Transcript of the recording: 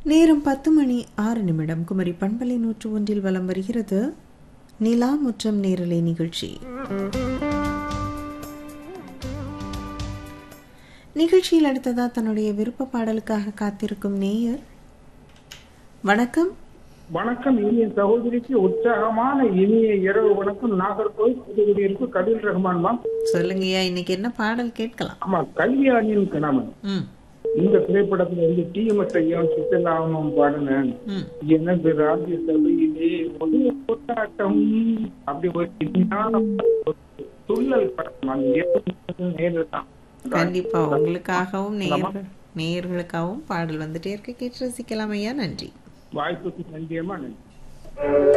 நேரம் பத்து மணி ஆறு நிமிடம் குமரி பண்பலை நூற்று ஒன்றில் வலம் வருகிறது நிலா முற்றம் நேரலை நிகழ்ச்சி நிகழ்ச்சியில் அடுத்ததா தன்னுடைய விருப்ப பாடலுக்காக காத்திருக்கும் நேயர் வணக்கம் வணக்கம் இனிய சகோதரிக்கு உற்சாகமான இனிய இரவு வணக்கம் நாகர்கோவில் புதுக்குடியிருப்பு கபில் ரஹ்மான்மா சொல்லுங்கய்யா இன்னைக்கு என்ன பாடல் கேட்கலாம் ஆமா கல்யாணியின் கணவன் ம் இந்த திரைப்படத்துல வந்து டிஎம்எஸ் ஐயாவும் சித்தலாமம் பாடினேன் ம் எனது ராஜ்ய சபையிலே ஒரு போராட்டம் அப்படி ஒரு இனிமையான ஒரு துள்ளல் படம் அந்த இரவு நேரில் தான் கண்டிப்பா உங்களுக்காகவும் நேயர்கள் நேயர்களுக்காகவும் பாடல் வந்துட்டே இருக்க கேட்டு ரசிக்கலாம் ஐயா நன்றி வாய்ப்புக்கு நன்றியமா நன்றி